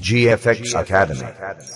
GFX Academy.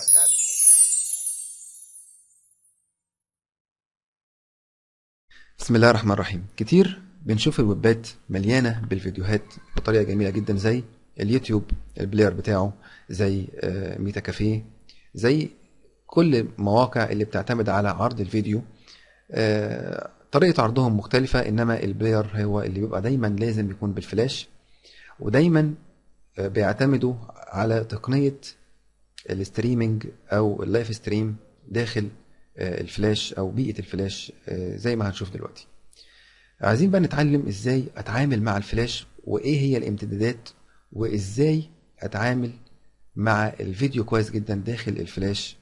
بسم الله الرحمن الرحيم كتير بنشوف الويبات مليانة بالفيديوهات بطريقة جميلة جدا زي اليوتيوب البلاير بتاعه زي آه، ميتا كافيه زي كل المواقع اللي بتعتمد على عرض الفيديو آه، طريقة عرضهم مختلفة انما البلاير هو اللي بيبقى دايما لازم يكون بالفلاش ودايما آه، بيعتمدوا على تقنية الستريمينج او اللايف ستريم داخل آه، الفلاش او بيئة الفلاش آه، زي ما هنشوف دلوقتي عايزين بقى نتعلم ازاي اتعامل مع الفلاش وايه هي الامتدادات وازاي اتعامل مع الفيديو كويس جدا داخل الفلاش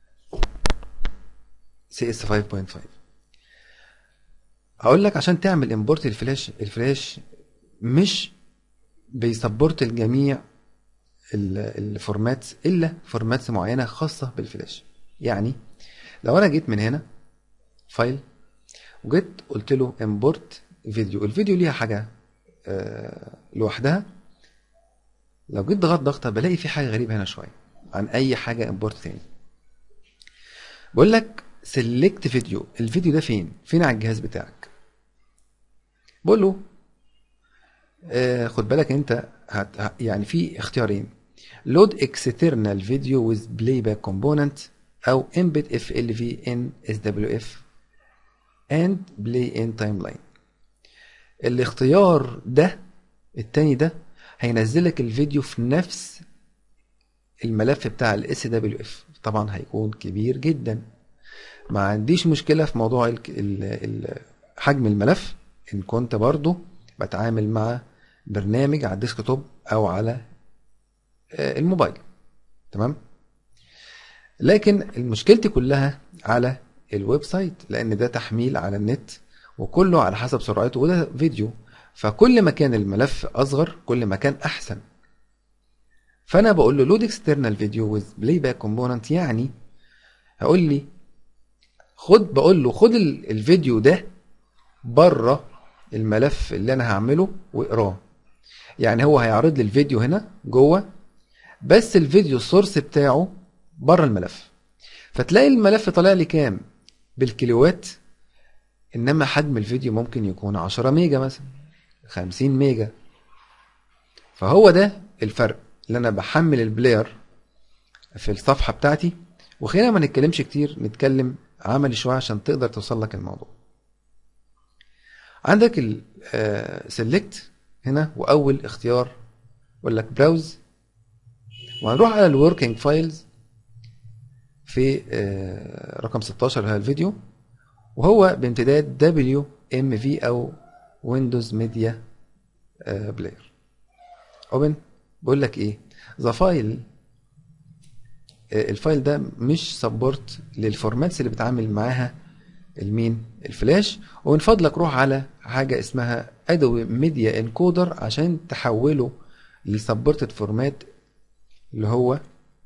CS 5.5 هقول لك عشان تعمل امبورت الفلاش الفلاش مش بيسبورت الجميع ال- الفورمات الا فورماتس معينه خاصه بالفلاش يعني لو انا جيت من هنا فايل وجيت قلت له امبورت فيديو الفيديو ليها حاجه آه، لوحدها لو جيت ضغطت ضغطه بلاقي في حاجه غريبه هنا شويه عن اي حاجه امبورت تاني بقول لك سيلكت فيديو الفيديو ده فين فين على الجهاز بتاعك بقول له آه خد بالك انت هت ه- يعني في اختيارين لود اكسترنال فيديو ويز بلاي باك كومبوننت او embed اف ال في ان اس دبليو اف اند بلاي ان تايم لاين الاختيار ده التاني ده هينزلك الفيديو في نفس الملف بتاع الاس دبليو اف طبعا هيكون كبير جدا ما عنديش مشكله في موضوع ال ال ال حجم الملف ان كنت برضو بتعامل مع برنامج على الديسكتوب او على آه، الموبايل تمام لكن مشكلتي كلها على الويب سايت لان ده تحميل على النت وكله على حسب سرعته وده فيديو فكل ما كان الملف اصغر كل ما كان احسن فانا بقول له لود اكسترنال فيديو ويز بلاي باك كومبوننت يعني هقول لي خد بقول له خد ال- الفيديو ده بره الملف اللي انا هعمله واقراه يعني هو هيعرض لي الفيديو هنا جوه بس الفيديو السورس بتاعه بره الملف فتلاقي الملف طالع لي كام بالكيلوات انما حجم الفيديو ممكن يكون 10 ميجا مثلا 50 ميجا فهو ده الفرق اللي انا بحمل البلاير في الصفحه بتاعتي وخلينا ما نتكلمش كتير نتكلم عملي شويه عشان تقدر توصل لك الموضوع عندك السلكت هنا واول اختيار يقول لك براوز وهنروح على الوركينج فايلز في آه، رقم 16 اللي هو الفيديو وهو بامتداد دبليو ام في او ويندوز ميديا بلاير اوبن بقول لك ايه ذا فايل الفايل ده مش سبورت للفورماتس اللي بتعامل معاها المين الفلاش ومن فضلك روح على حاجه اسمها ادوي ميديا انكودر عشان تحوله لسبورتد فورمات اللي هو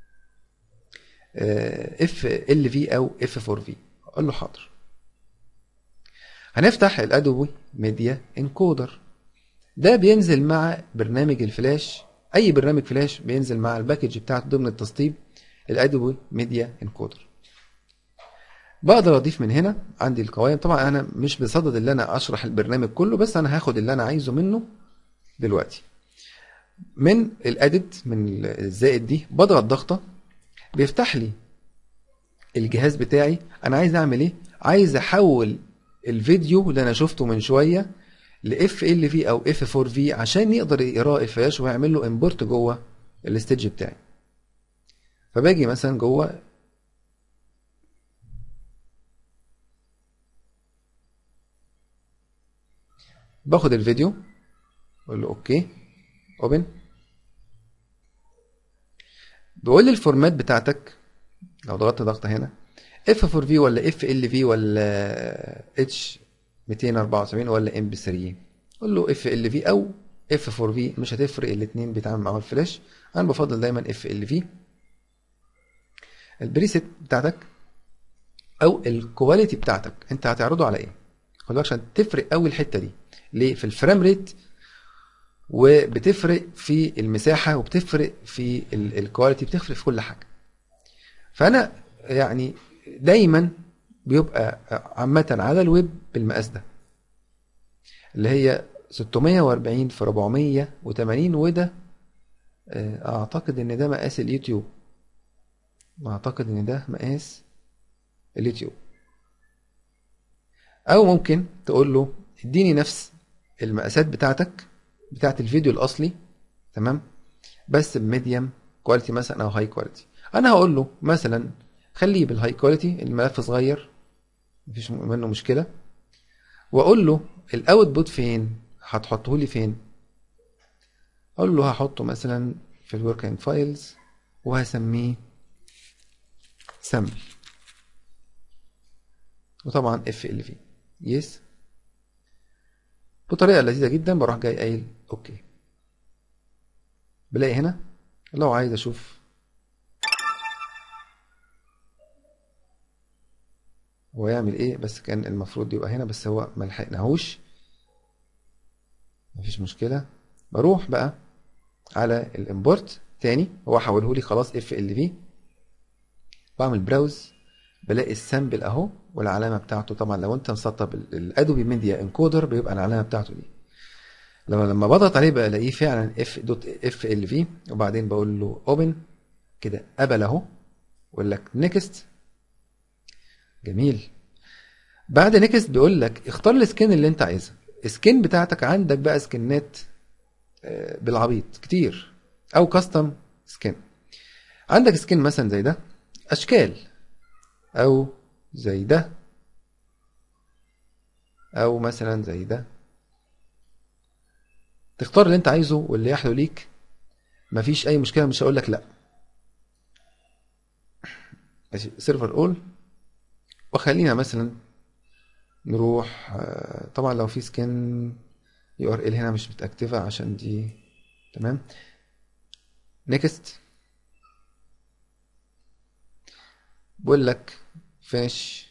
اف ال في او اف 4 في اقول له حاضر هنفتح الادوبي ميديا انكودر ده بينزل مع برنامج الفلاش اي برنامج فلاش بينزل مع الباكج بتاعته ضمن التسطيب الادوبي ميديا انكودر بقدر اضيف من هنا عندي القوائم طبعا انا مش بصدد ان انا اشرح البرنامج كله بس انا هاخد اللي انا عايزه منه دلوقتي من الاديت من الزائد دي بضغط ضغطه بيفتح لي الجهاز بتاعي انا عايز اعمل ايه عايز احول الفيديو اللي انا شفته من شويه لاف ال في او اف 4 في عشان يقدر يقراه الفلاش ويعمل له امبورت جوه الاستيج بتاعي فباجي مثلا جوه باخد الفيديو اقول له اوكي اوبن بيقول لي الفورمات بتاعتك لو ضغطت ضغطه هنا اف 4 في ولا اف ال في ولا اتش 274 ولا ام بي 3 قول له اف ال في او اف 4 في مش هتفرق الاثنين بيتعامل معاهم الفلاش انا بفضل دايما اف ال في البريسيت بتاعتك او الكواليتي بتاعتك انت هتعرضه على ايه خد بالك عشان تفرق قوي الحته دي ليه في الفريم ريت وبتفرق في المساحه وبتفرق في الكواليتي بتفرق في كل حاجه فانا يعني دايما بيبقى عامه على الويب بالمقاس ده اللي هي 640 في 480 وده آه، اعتقد ان ده مقاس اليوتيوب اعتقد ان ده مقاس اليوتيوب او ممكن تقول له اديني نفس المقاسات بتاعتك بتاعت الفيديو الاصلي تمام بس بميديم كواليتي مثلا او هاي كواليتي انا هقول له مثلا خليه بالهاي كواليتي الملف صغير مفيش منه مشكله واقول له الاوتبوت فين هتحطه لي فين اقول له هحطه مثلا في الوركينج فايلز وهسميه سامبل وطبعا اف ال في يس بطريقه لذيذه جدا بروح جاي قايل اوكي بلاقي هنا لو عايز اشوف هو يعمل ايه بس كان المفروض يبقى هنا بس هو ما لحقناهوش مفيش مشكله بروح بقى على الامبورت تاني هو حوله لي خلاص اف ال في بعمل براوز بلاقي السامبل اهو والعلامه بتاعته طبعا لو انت مسطب الادوبي ميديا انكودر بيبقى العلامه بتاعته دي لما لما بضغط عليه بلاقيه فعلا اف دوت اف ال في وبعدين بقول له اوبن كده قبل اهو بقول لك نيكست جميل بعد نيكست بيقول لك اختار السكين اللي انت عايزها السكين بتاعتك عندك بقى سكنات آه، بالعبيط كتير او كاستم سكين عندك سكين مثلا زي ده اشكال او زي ده او مثلا زي ده تختار اللي انت عايزه واللي يحلو ليك مفيش اي مشكله مش هقول لك لا ماشي سيرفر اول وخلينا مثلا نروح آه، طبعا لو في سكن يو ار ال هنا مش متاكتفه عشان دي تمام نيكست بقول لك فينش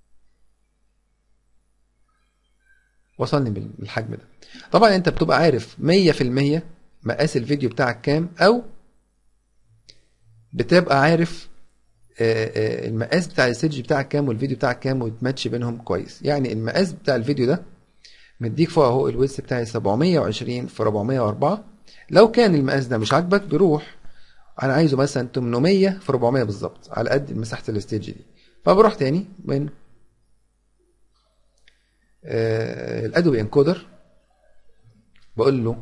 وصلني بالحجم ده طبعا انت بتبقى عارف مية في المية مقاس الفيديو بتاعك كام او بتبقى عارف آه، آه، المقاس بتاع الستيج بتاعك كام والفيديو بتاعك كام وتماتش بينهم كويس يعني المقاس بتاع الفيديو ده مديك فوق اهو الويدث بتاعي 720 في 404 لو كان المقاس ده مش عاجبك بروح انا عايزه مثلا 800 في 400 بالظبط على قد مساحه الستيج دي فبروح تاني من آه الادوبي انكودر بقول له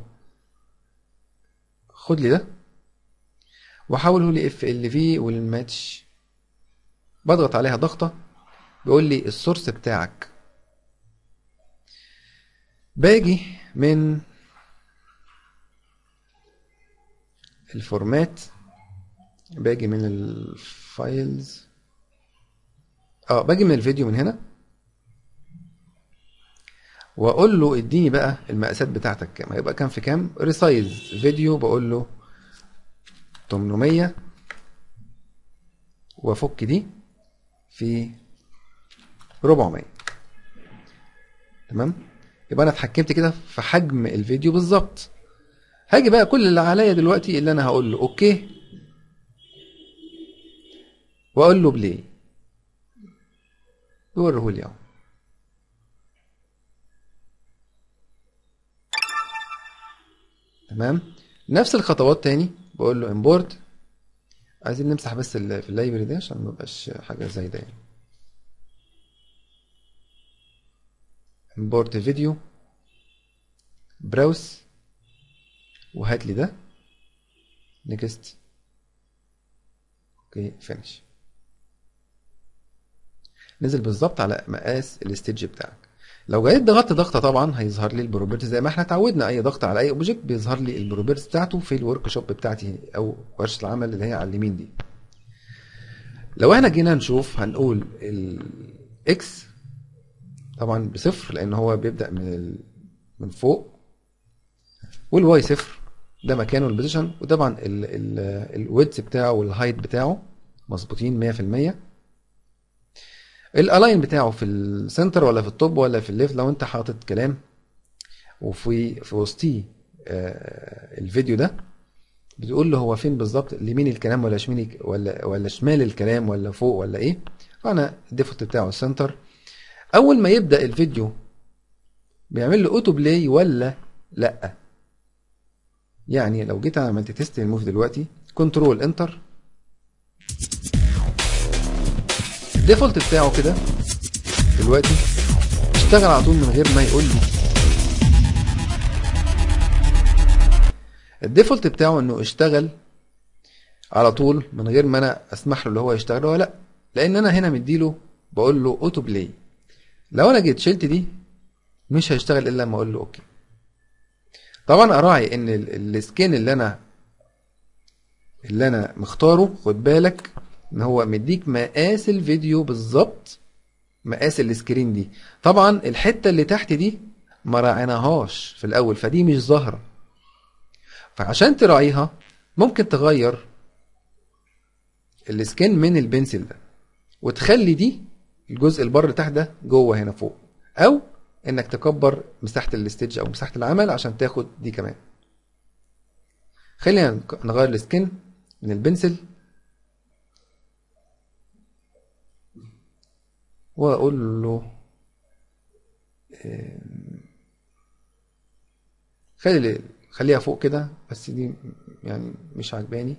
خد لي ده وحوله لي اف ال في والماتش بضغط عليها ضغطه بيقول لي السورس بتاعك باجي من الفورمات باجي من الفايلز اه باجي من الفيديو من هنا واقول له اديني بقى المقاسات بتاعتك كام هيبقى كام في كام ريسايز فيديو بقول له 800 وافك دي في 400 تمام يبقى انا اتحكمت كده في حجم الفيديو بالظبط هاجي بقى كل اللي عليا دلوقتي اللي انا هقول له اوكي واقول له بلاي يوريه لي اهو تمام نفس الخطوات تاني بقول له امبورت عايزين نمسح بس في اللايبرري دي عشان ما يبقاش حاجه زي ده يعني امبورت فيديو براوس وهات لي ده نيكست اوكي فينش نزل بالظبط على مقاس الاستيدج بتاعك لو جيت ضغطت ضغطه طبعا هيظهر لي البروبرتي زي ما احنا اتعودنا اي ضغط على اي اوبجكت بيظهر لي البروبرتي بتاعته في الورك شوب بتاعتي او ورشه العمل اللي هي على اليمين دي لو احنا جينا نشوف هنقول الاكس طبعا بصفر لان هو بيبدا من ال... من فوق والواي صفر ده مكانه البوزيشن وطبعا الويدث بتاعه والهايت بتاعه مظبوطين 100% الالاين بتاعه في السنتر ولا في التوب ولا في الليفت لو انت حاطط كلام وفي في وسطيه آه، الفيديو ده بتقول له هو فين بالظبط اليمين الكلام ولا شمال ولا ولا شمال الكلام ولا فوق ولا ايه فانا الديفولت بتاعه السنتر اول ما يبدا الفيديو بيعمل له اوتو بلاي ولا لا يعني لو جيت عملت تيست الموف دلوقتي كنترول انتر الديفولت بتاعه كده دلوقتي اشتغل على طول من غير ما يقول لي الديفولت بتاعه انه اشتغل على طول من غير ما انا اسمح له اللي هو يشتغل ولا لا لان انا هنا مديله بقول له اوتو بلاي لو انا جيت شلت دي مش هيشتغل الا لما اقول له اوكي طبعا اراعي ان ال- السكين اللي انا اللي انا مختاره خد بالك ان هو مديك مقاس الفيديو بالظبط مقاس السكرين دي طبعا الحته اللي تحت دي ما راعيناهاش في الاول فدي مش ظاهره فعشان تراعيها ممكن تغير السكين من البنسل ده وتخلي دي الجزء البر اللي تحت ده جوه هنا فوق او انك تكبر مساحه الاستيج او مساحه العمل عشان تاخد دي كمان خلينا نك- نغير السكين من البنسل واقول له آم، خلي خليها فوق كده بس دي يعني مش عجباني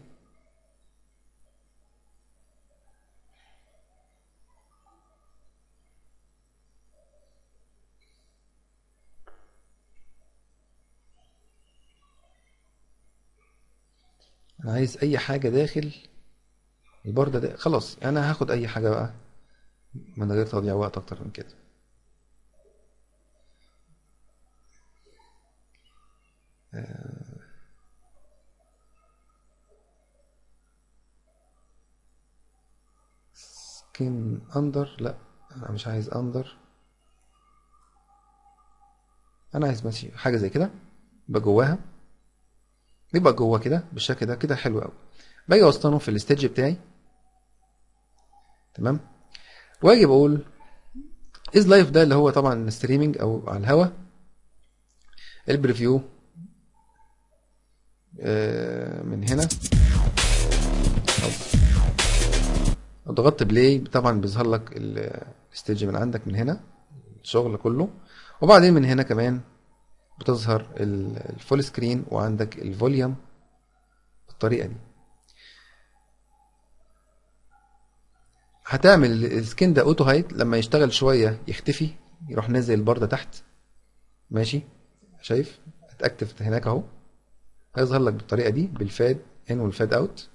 انا عايز اي حاجه داخل البردة ده خلاص انا هاخد اي حاجه بقى من غير تضييع وقت اكتر من كده سكين اندر لا انا مش عايز اندر انا عايز ماشي حاجه زي كده يبقى جواها يبقى جوه كده بالشكل ده كده حلو قوي باجي اوسطنه في الاستيدج بتاعي تمام واجي بقول از لايف ده اللي هو طبعا ستريمينج او على الهوا البريفيو آه، من هنا لو ضغطت بلاي طبعا بيظهر لك الستيج من عندك من هنا الشغل كله وبعدين من هنا كمان بتظهر ال- الفول سكرين وعندك الفوليوم بالطريقه دي هتعمل ال- السكين ده اوتو هايت لما يشتغل شويه يختفي يروح نازل البارده تحت ماشي شايف اتاكتف هناك اهو هيظهر لك بالطريقه دي بالفاد ان والفاد اوت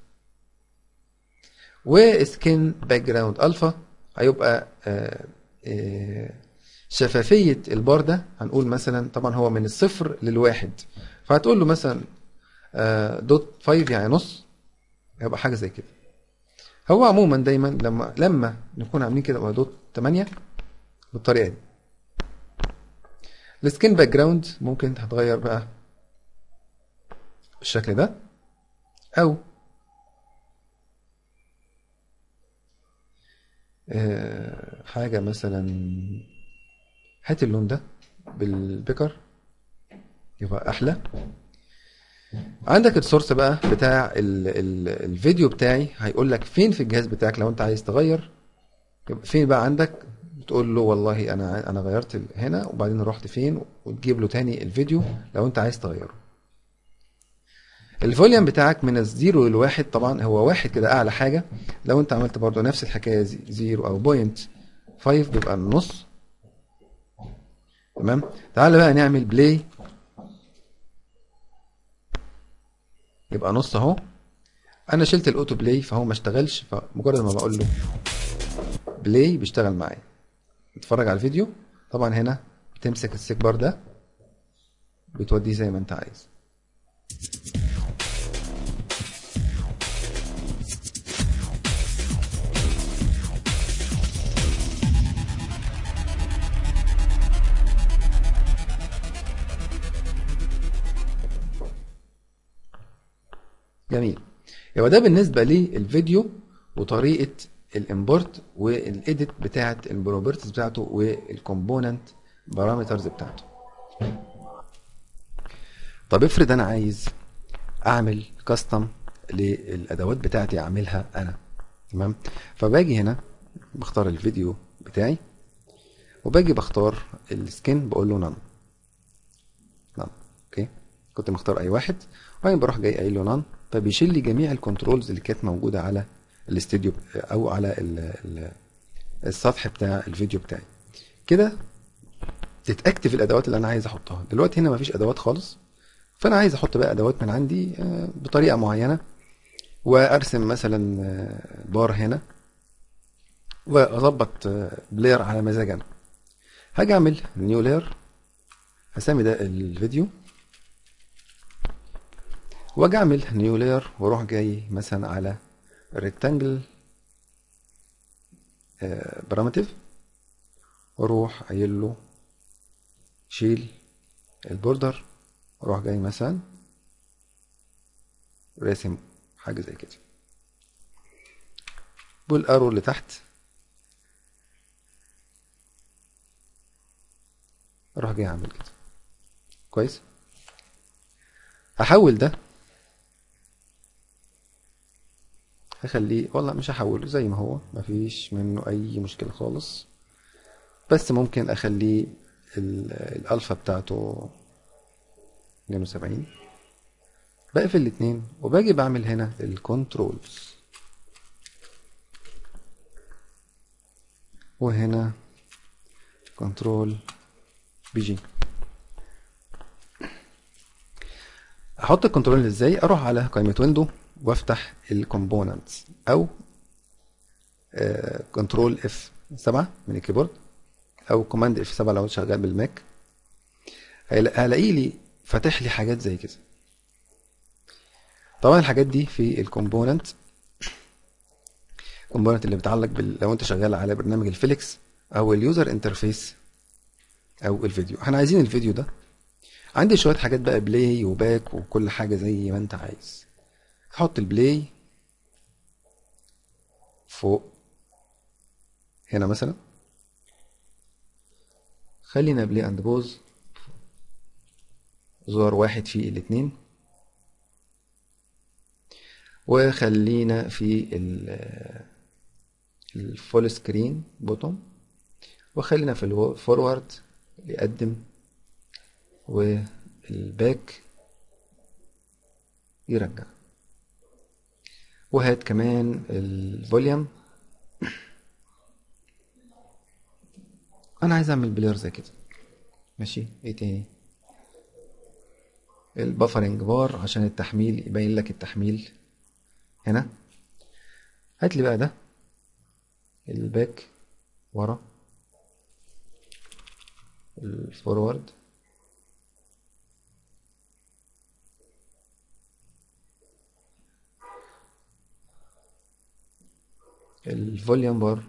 وسكين باك جراوند الفا هيبقى آه، آه، شفافيه البارده هنقول مثلا طبعا هو من الصفر للواحد فهتقول له مثلا آه، دوت 5 يعني نص هيبقى حاجه زي كده هو عموما دايما لما لما نكون عاملين كده يبقى دوت 8 بالطريقه دي السكين باك جراوند ممكن هتغير بقى بالشكل ده او آه، حاجه مثلا هات اللون ده بالبيكر يبقى احلى عندك السورس بقى بتاع ال ال الفيديو بتاعي هيقول لك فين في الجهاز بتاعك لو انت عايز تغير يبقى فين بقى عندك تقول له والله انا ع- انا غيرت ال- هنا وبعدين رحت فين وتجيب له تاني الفيديو لو انت عايز تغيره الفوليوم بتاعك من الزيرو للواحد طبعا هو واحد كده اعلى حاجه لو انت عملت برضو نفس الحكايه زي- زيرو او بوينت فايف بيبقى النص تمام تعال بقى نعمل بلاي يبقى نص اهو انا شلت الاوتو بلاي فهو ما اشتغلش فمجرد ما بقول له بلاي بيشتغل معايا اتفرج على الفيديو طبعا هنا بتمسك السيك بار ده بتوديه زي ما انت عايز جميل يبقى ده بالنسبة للفيديو وطريقة الامبورت والايديت بتاعت البروبرتيز بتاعته والكومبوننت بارامترز بتاعته طب افرض انا عايز اعمل كاستم للادوات بتاعتي اعملها انا تمام فباجي هنا بختار الفيديو بتاعي وباجي بختار السكين بقول له نان نان اوكي كنت مختار اي واحد وبعدين بروح جاي قايل له نان فبيشيل لي جميع الكنترولز اللي كانت موجوده على الاستوديو او على ال ال السطح بتاع الفيديو بتاعي كده تتاكتف الادوات اللي انا عايز احطها دلوقتي هنا مفيش ادوات خالص فانا عايز احط بقى ادوات من عندي آه، بطريقه معينه وارسم مثلا آه، بار هنا واظبط آه، بلاير على مزاج انا هاجي اعمل نيو لاير هسمي ده الفيديو واجي اعمل نيو لاير واروح جاي مثلا على ريكتانجل برامتيف واروح قايل له شيل البوردر واروح جاي مثلا راسم حاجة زي كده والارو اللي تحت اروح جاي اعمل كده كويس احول ده هخليه والله مش هحوله زي ما هو مفيش منه اي مشكلة خالص بس ممكن اخليه ال- الالفا بتاعته 72 بقفل الاتنين وباجي بعمل هنا الكنترولز وهنا كنترول بي جي احط الكنترول ازاي اروح على قائمة ويندو وافتح الكومبوننتس او كنترول اف 7 من الكيبورد او كوماند اف 7 لو شغال بالماك هيلا- هلاقي لي فاتح لي حاجات زي كده طبعا الحاجات دي في الكومبوننت الكومبوننت اللي بتعلق بال... لو انت شغال على برنامج الفيليكس او اليوزر انترفيس او الفيديو احنا عايزين الفيديو ده عندي شويه حاجات بقى بلاي وباك وكل حاجه زي ما انت عايز تحط البلاي فوق هنا مثلا خلينا بلاي اند بوز زرار واحد في الاتنين وخلينا في الفول سكرين بوتون وخلينا في الفورورد يقدم والباك يرجع وهات كمان الفوليوم انا عايز اعمل بلير زي كده ماشي ايه تاني البفرنج بار عشان التحميل يبين لك التحميل هنا هات لي بقى ده الباك ورا الفورورد الفوليوم بار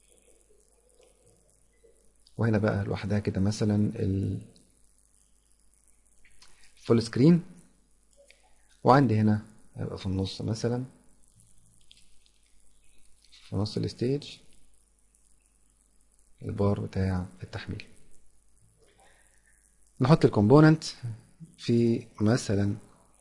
وهنا بقى لوحدها كده مثلا ال فول سكرين وعندي هنا هيبقى في النص مثلا في نص الستيج البار بتاع التحميل نحط الكومبوننت في مثلا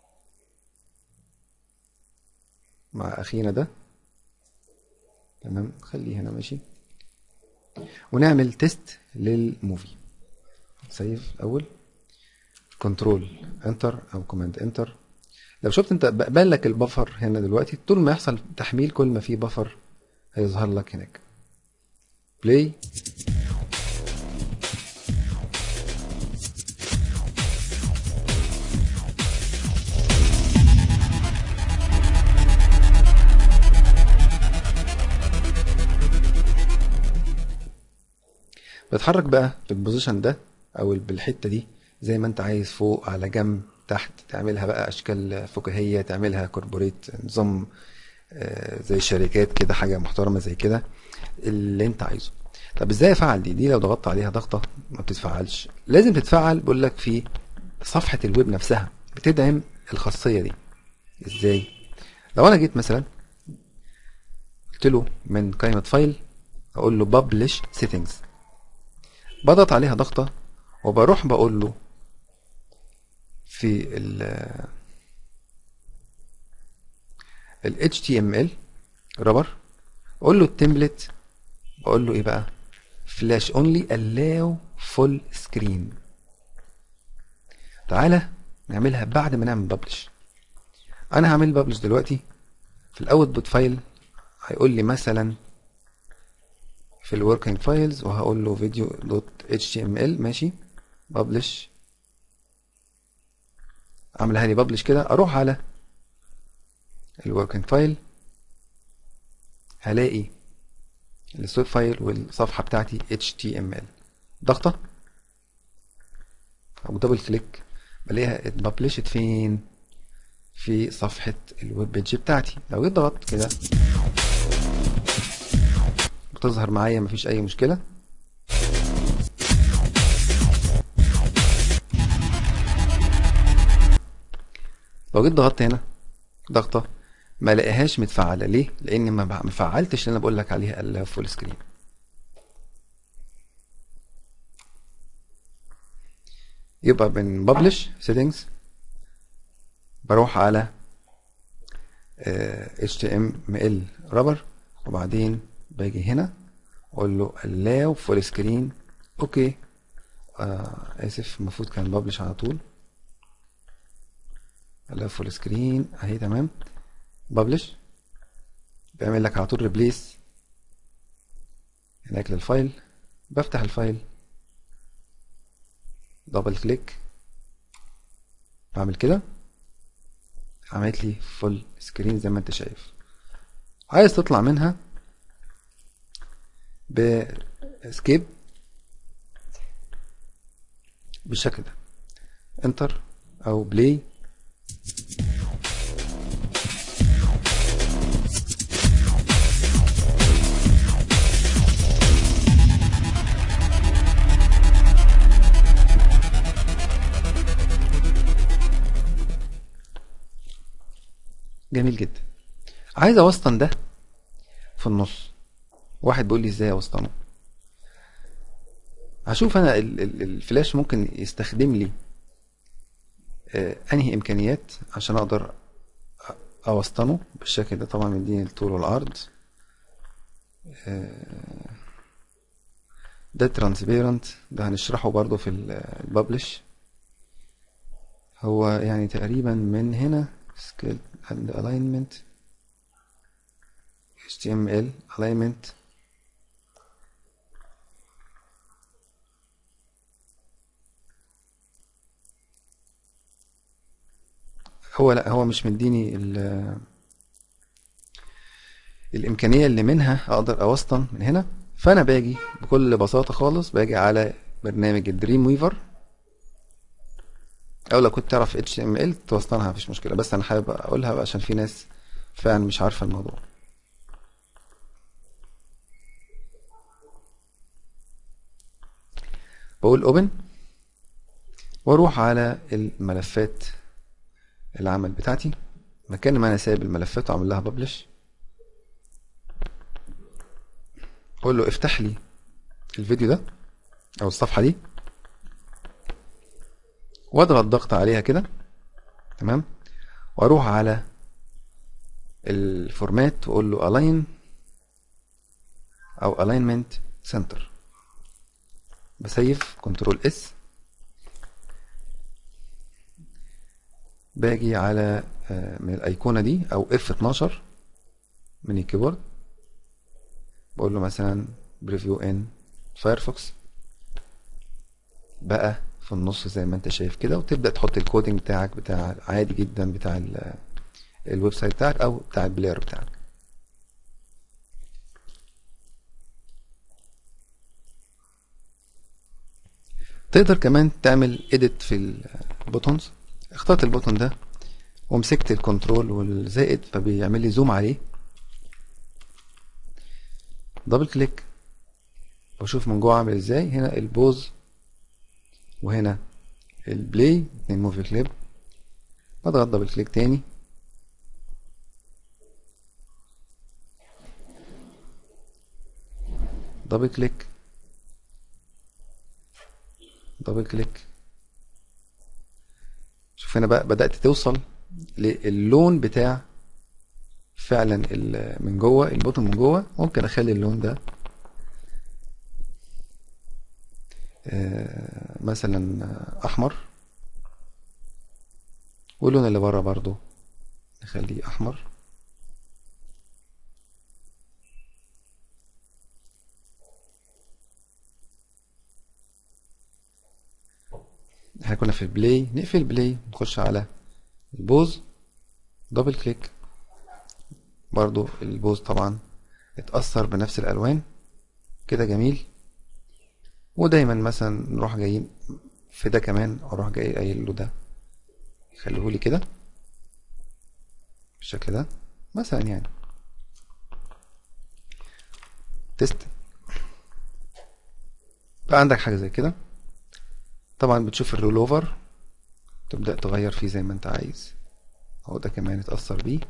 مع اخينا ده تمام خليه هنا ماشي ونعمل تيست للموفي سيف الاول كنترول انتر او كوماند انتر لو شفت انت بقبل لك البفر هنا دلوقتي طول ما يحصل تحميل كل ما في بفر هيظهر لك هناك بلاي بتحرك بقى في البوزيشن ده او بالحته دي زي ما انت عايز فوق على جنب تحت تعملها بقى اشكال فكاهيه تعملها كوربوريت نظام آه، زي الشركات كده حاجه محترمه زي كده اللي انت عايزه طب ازاي افعل دي دي لو ضغطت عليها ضغطه ما بتتفعلش لازم تتفعل بقول لك في صفحه الويب نفسها بتدعم الخاصيه دي ازاي لو انا جيت مثلا قلت له من قائمه فايل اقول له ببلش سيتنجز بضغط عليها ضغطه وبروح بقول له في ال ال HTML رابر اقول له التمبلت بقول له ايه بقى فلاش اونلي allow فول سكرين تعالى نعملها بعد ما نعمل ببلش انا هعمل ببلش دلوقتي في الاوتبوت فايل هيقول لي مثلا في الوركينج فايلز وهقول له فيديو دوت اتش تي ام ال ماشي ببلش اعملها لي ببلش كده اروح على الوركينج فايل هلاقي السويب فايل والصفحة بتاعتي HTML ضغطة أو دبل كليك بلاقيها اتببلشت فين في صفحة الويب بيج بتاعتي لو جيت ضغطت كده بتظهر معايا مفيش أي مشكلة لو جيت ضغطت هنا ضغطة ما لاقيهاش متفعله ليه لان ما ما فعلتش اللي انا بقول لك عليها الا فول سكرين يبقى من ببلش سيتنجز بروح على آه، HTML رابر وبعدين باجي هنا اقول له allow فول سكرين اوكي آه اسف المفروض كان ببلش على طول allow فول سكرين اهي تمام ببلش بيعمل لك على طول ريبليس هناك للفايل بفتح الفايل دبل كليك بعمل كده عملت لي فول سكرين زي ما انت شايف عايز تطلع منها باسكيب بالشكل ده انتر او بلاي جميل جدا عايز اوسطن ده في النص واحد بيقول لي ازاي اوسطنه هشوف انا ال- ال- الفلاش ممكن يستخدم لي آه، انهي امكانيات عشان اقدر أ- اوسطنه بالشكل ده طبعا مديني الطول والعرض آه، ده ترانسبيرنت ده هنشرحه برضو في الببلش هو يعني تقريبا من هنا scale and alignment HTML alignment هو لا هو مش مديني ال- الإمكانية اللي منها أقدر أوسطن من هنا فأنا باجي بكل بساطة خالص باجي على برنامج الدريم ويفر أو لو كنت تعرف HTML توسطنها مفيش مشكلة بس أنا حابب أقولها عشان في ناس فعلا مش عارفة الموضوع بقول open واروح على الملفات العمل بتاعتي مكان ما انا سايب الملفات واعمل لها ببلش اقول له افتح لي الفيديو ده او الصفحة دي واضغط ضغط عليها كده تمام واروح على الفورمات واقول له align او alignment center بسيف كنترول اس باجي على آه، من الايقونة دي او اف 12 من الكيبورد بقول له مثلا بريفيو ان فايرفوكس بقى في النص زي ما انت شايف كده وتبدأ تحط الكودينج بتاعك بتاع عادي جدا بتاع ال- الويب سايت بتاعك او بتاع البلاير بتاعك تقدر كمان تعمل edit في البوتونز اخترت البوتون ده ومسكت الكنترول والزائد فبيعمل لي زوم عليه دبل كليك واشوف من جوه عامل ازاي هنا البوز وهنا البلاي اتنين موفي كليب بضغط دبل كليك تاني دبل كليك دبل كليك شوف هنا بقى بدأت توصل للون بتاع فعلا من جوه البطن من جوه ممكن اخلي اللون ده مثلا احمر واللون اللي بره برضو نخليه احمر احنا كنا في البلاي نقفل بلاي نخش على البوز دبل كليك برضو البوز طبعا اتأثر بنفس الألوان كده جميل ودايما مثلا نروح جايين في ده كمان اروح جاي قايل له ده خليهولي كده بالشكل ده مثلا يعني تيست بقى عندك حاجة زي كده طبعا بتشوف الرول اوفر تبدأ تغير فيه زي ما انت عايز اهو ده كمان اتأثر بيه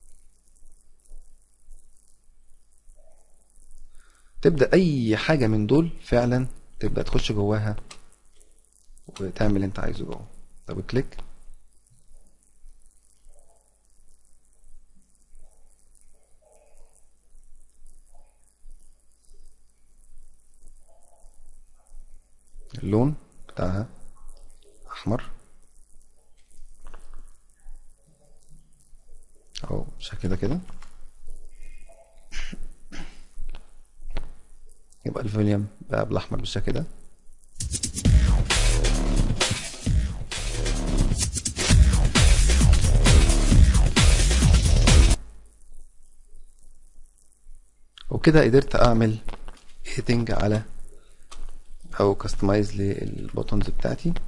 تبدأ اي حاجة من دول فعلا تبدأ تخش جواها وتعمل اللي انت عايزه جوه دبل كليك اللون بتاعها احمر اهو بالشكل ده كده يبقى الفوليوم بقى بالاحمر بالشكل ده وكده قدرت اعمل هيتنج على او كاستمايز للبوتونز بتاعتي